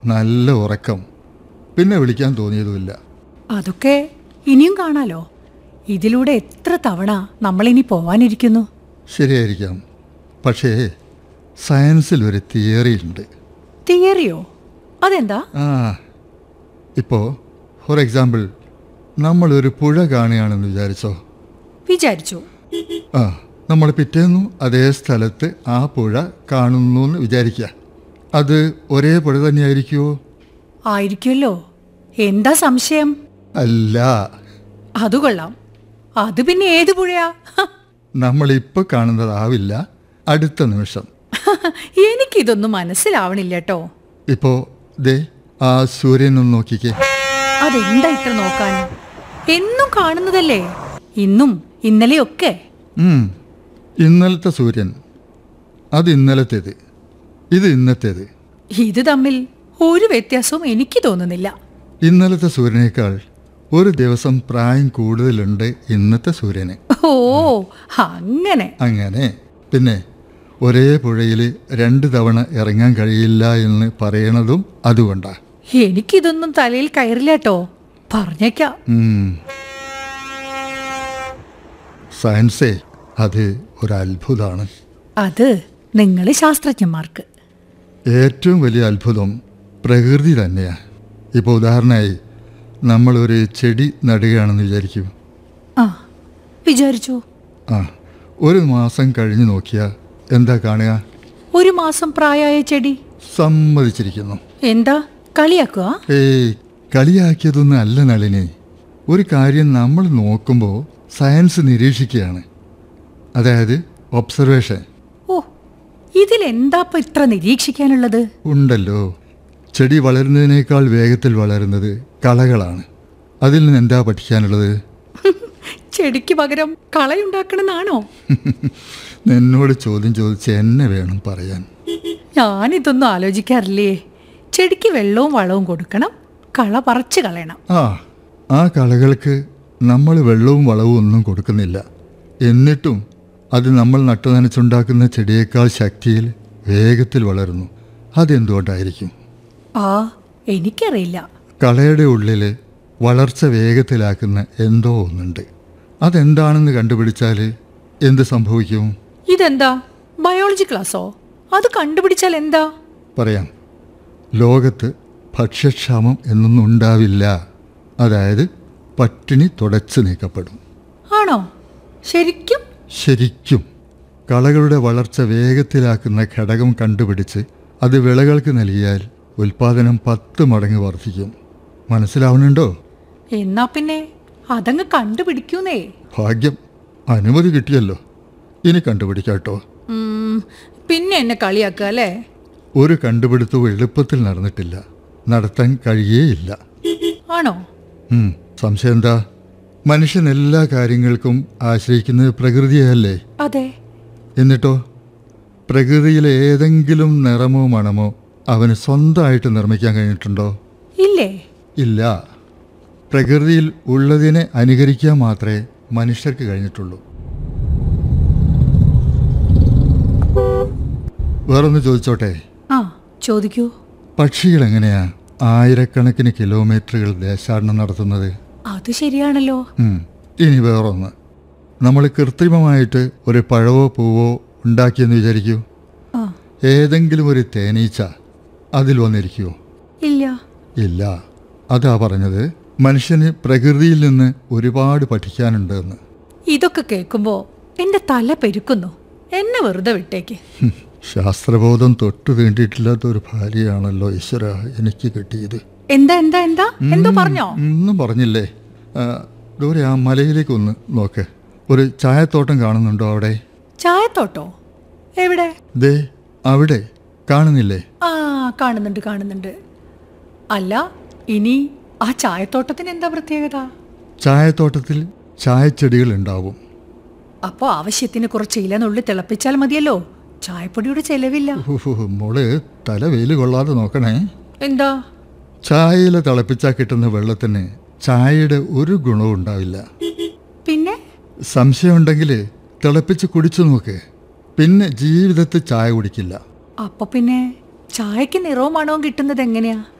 നല്ല ഉറക്കം പിന്നെ വിളിക്കാൻ തോന്നിയതുമില്ല അതൊക്കെ ഇനിയും കാണാലോ ഇതിലൂടെ എത്ര തവണ നമ്മളിനി പോവാനിരിക്കുന്നു ശരിയായിരിക്കാം പക്ഷേ സയൻസിൽ ഒരു തിയറി ഉണ്ട് തിയറിയോ അതെന്താ ആ ഇപ്പോൾ ഫോർ എക്സാമ്പിൾ നമ്മളൊരു പുഴ കാണുകയാണെന്ന് വിചാരിച്ചോ വിചാരിച്ചു ആ നമ്മൾ പിറ്റേന്നു അതേ സ്ഥലത്ത് ആ പുഴ കാണുന്നു എന്ന് വിചാരിക്കുക അത് ഒരേ പുഴ തന്നെയായിരിക്കുമോ ആയിരിക്കുമല്ലോ എന്താ സംശയം അല്ല അത് കൊള്ളാം അത് പിന്നെ ഏത് പുഴയാ ഹ, നമ്മളിപ്പോൾ കാണുന്നതാവില്ല അടുത്ത നിമിഷം എനിക്കിതൊന്നും മനസ്സിലാവണില്ല കേട്ടോ ഇപ്പോൾ ദേ ആ സൂര്യനൊന്ന് നോക്കിക്കേ അതെന്താ ഇത്ര നോക്കാൻ എന്നും കാണുന്നതല്ലേ ഇന്നും ഇന്നലെയൊക്കെ ഉം. ഇന്നലത്തെ സൂര്യൻ അത് ഇന്നലത്തേത് ഇത് ഇന്നത്തേത് ഇത് തമ്മിൽ ഒരു വ്യത്യാസവും എനിക്ക് തോന്നുന്നില്ല ഇന്നലത്തെ സൂര്യനേക്കാൾ ഒരു ദിവസം പ്രായം കൂടുതലുണ്ട് ഇന്നത്തെ സൂര്യന് ഓ അങ്ങനെ അങ്ങനെ പിന്നെ ഒരേ പുഴയിൽ രണ്ട് തവണ ഇറങ്ങാൻ കഴിയില്ല എന്ന് പറയണതും അതുകൊണ്ടാ എനിക്കിതൊന്നും തലയിൽ കയറില്ല കേട്ടോ പറഞ്ഞേക്കാം ഉം. സയൻസേ അത് ഒരു അത്ഭുതമാണ് അത് നിങ്ങൾ ശാസ്ത്രജ്ഞന്മാർക്ക് ഏറ്റവും വലിയ അത്ഭുതം പ്രകൃതി തന്നെയാണ് ഇപ്പോൾ ഉദാഹരണമായി നമ്മളൊരു ചെടി നടുകയാണെന്ന് വിചാരിക്കും ആ വിചാരിച്ചു ആ ഒരു മാസം കഴിഞ്ഞ് നോക്കിയാൽ എന്താ കാണുക ഒരു മാസം പ്രായമായ ചെടി സമ്മതിച്ചിരിക്കുന്നു എന്താ കളിയാക്കുക ഏയ് കളിയാക്കിയതൊന്നും അല്ല നളിനി ഒരു കാര്യം നമ്മൾ നോക്കുമ്പോൾ സയൻസ് നിരീക്ഷിക്കുകയാണ് അതായത് ഒബ്സർവേഷൻ ഓ ഇതിലെന്താ ഇത്ര നിരീക്ഷിക്കാനുള്ളത് ഉണ്ടല്ലോ ചെടി വളരുന്നതിനേക്കാൾ വേഗത്തിൽ വളരുന്നത് കളകളാണ് അതിൽ നിന്ന് എന്താ പഠിക്കാനുള്ളത് ചെടിക്ക് പകരം കളയുണ്ടാക്കണമെന്നാണോ എന്നോട് ചോദ്യം ചോദിച്ച് എന്നെ വേണം പറയാൻ ഞാനിതൊന്നും ആലോചിക്കാറില്ലേ ചെടിക്ക് വെള്ളവും വളവും കൊടുക്കണം കള പറിച്ചു കളയണം ആ ആ കളകൾക്ക് നമ്മൾ വെള്ളവും വളവും ഒന്നും കൊടുക്കുന്നില്ല എന്നിട്ടും അത് നമ്മൾ നട്ടുനനച്ചുണ്ടാക്കുന്ന ചെടിയേക്കാൾ ശക്തിയിൽ വേഗത്തിൽ വളരുന്നു അതെന്തുകൊണ്ടായിരിക്കും ആ എനിക്കറിയില്ല കളയുടെ ഉള്ളിൽ വളർച്ച വേഗത്തിലാക്കുന്ന എന്തോ ഒന്നുണ്ട് അതെന്താണെന്ന് കണ്ടുപിടിച്ചാൽ എന്ത് സംഭവിക്കും ഇതെന്താ ബയോളജി ക്ലാസ്സോ അത് കണ്ടുപിടിച്ചാൽ എന്താ പറയാം ലോകത്ത് ഭക്ഷ്യക്ഷാമം എന്നൊന്നും ഉണ്ടാവില്ല അതായത് പട്ടിണി തുടച്ചു നീക്കപ്പെടും ആണോ ശരിക്കും ശരിക്കും കളകളുടെ വളർച്ച വേഗത്തിലാക്കുന്ന ഘടകം കണ്ടുപിടിച്ച് അത് വിളകൾക്ക് നൽകിയാൽ ഉൽപാദനം പത്ത് മടങ്ങ് വർദ്ധിക്കും മനസ്സിലാവുന്നുണ്ടോ എന്നാ പിന്നെ അതങ്ങ് കണ്ടുപിടിക്കൂന്നേ ഭാഗ്യം അനുമതി കിട്ടിയല്ലോ ഇനി കണ്ടുപിടിക്കാട്ടോ ഉം, പിന്നെ എന്നെ കളിയാക്കുക അല്ലേ ഒരു കണ്ടുപിടുത്തവും എളുപ്പത്തിൽ നടന്നിട്ടില്ല നടത്താൻ കഴിയേയില്ല ആണോ ഉം, സംശയം എന്താ മനുഷ്യൻ എല്ലാ കാര്യങ്ങൾക്കും ആശ്രയിക്കുന്നത് പ്രകൃതിയല്ലേ അതെ എന്നിട്ടോ പ്രകൃതിയിലെ ഏതെങ്കിലും നിറമോ മണമോ അവന് സ്വന്തമായിട്ട് നിർമ്മിക്കാൻ കഴിഞ്ഞിട്ടുണ്ടോ ഇല്ലേ ഇല്ല പ്രകൃതിയിൽ ഉള്ളതിനെ അനുകരിക്കാൻ മാത്രമേ മനുഷ്യർക്ക് കഴിഞ്ഞിട്ടുള്ളൂ വേറൊന്ന് ചോദിച്ചോട്ടെ ആ ചോദിക്കൂ പക്ഷികൾ എങ്ങനെയാ ആയിരക്കണക്കിന് കിലോമീറ്ററുകൾ ദേശാടനം നടത്തുന്നത് അത് ശരിയാണല്ലോ ഉം. ഇനി വേറൊന്ന് നമ്മൾ കൃത്രിമമായിട്ട് ഒരു പഴവോ പൂവോ ഉണ്ടാക്കിയെന്ന് വിചാരിക്കൂ ആ ഏതെങ്കിലും ഒരു തേനീച്ച അതിൽ വന്നിരിക്കുമോ ഇല്ല ഇല്ല അതാ പറഞ്ഞത് മനുഷ്യന് പ്രകൃതിയിൽ നിന്ന് ഒരുപാട് പഠിക്കാനുണ്ട് എന്ന് ഇതൊക്കെ കേൾക്കുമ്പോ എന്റെ തല പെരുക്കുന്നു എന്നെ വെറുതെ വിട്ടേക്ക് ഹും, ശാസ്ത്രബോധം തൊട്ടു തീണ്ടിയിട്ടില്ലാത്ത ഒരു ഭാര്യയാണല്ലോ ഈശ്വര എനിക്ക് കിട്ടിയത് എന്താ എന്താ എന്താ എന്തോ പറഞ്ഞോ ഒന്നും പറഞ്ഞില്ലേ ആ, ദൂരെ ആ മലയിലേക്ക് ഒന്ന് നോക്ക് ഒരു ചായത്തോട്ടം കാണുന്നുണ്ടോ അവിടെ ചായത്തോട്ടോ എവിടെ ദേ അവിടെ കാണുന്നില്ലേ ആ കാണുന്നുണ്ട് കാണുന്നുണ്ട് അല്ല ഇനി ആ ചായത്തോട്ടത്തിന് എന്താ പ്രത്യേകത ചായത്തോട്ടത്തിൽ ചായച്ചെടികൾ ഉണ്ടാവും അപ്പോ ആവശ്യത്തിന് കുറച്ച് ഇലനുള്ളിൽ തിളപ്പിച്ചാൽ മതിയല്ലോ ചായപ്പൊടിയുടെ ചെലവില്ല ഉഹ്, മോള് തല വെയിൽ കൊള്ളാതെ നോക്കണേ എന്താ ചായയില തിളപ്പിച്ചാൽ കിട്ടുന്ന വെള്ളത്തിന് ചായയുടെ ഒരു ഗുണവും ഉണ്ടാവില്ല പിന്നെ സംശയമുണ്ടെങ്കിൽ തിളപ്പിച്ച് കുടിച്ചു നോക്ക് പിന്നെ ജീവിതത്തിൽ ചായ കുടിക്കില്ല അപ്പൊ പിന്നെ ചായക്ക് നിറവും മണവും കിട്ടുന്നത് എങ്ങനെയാ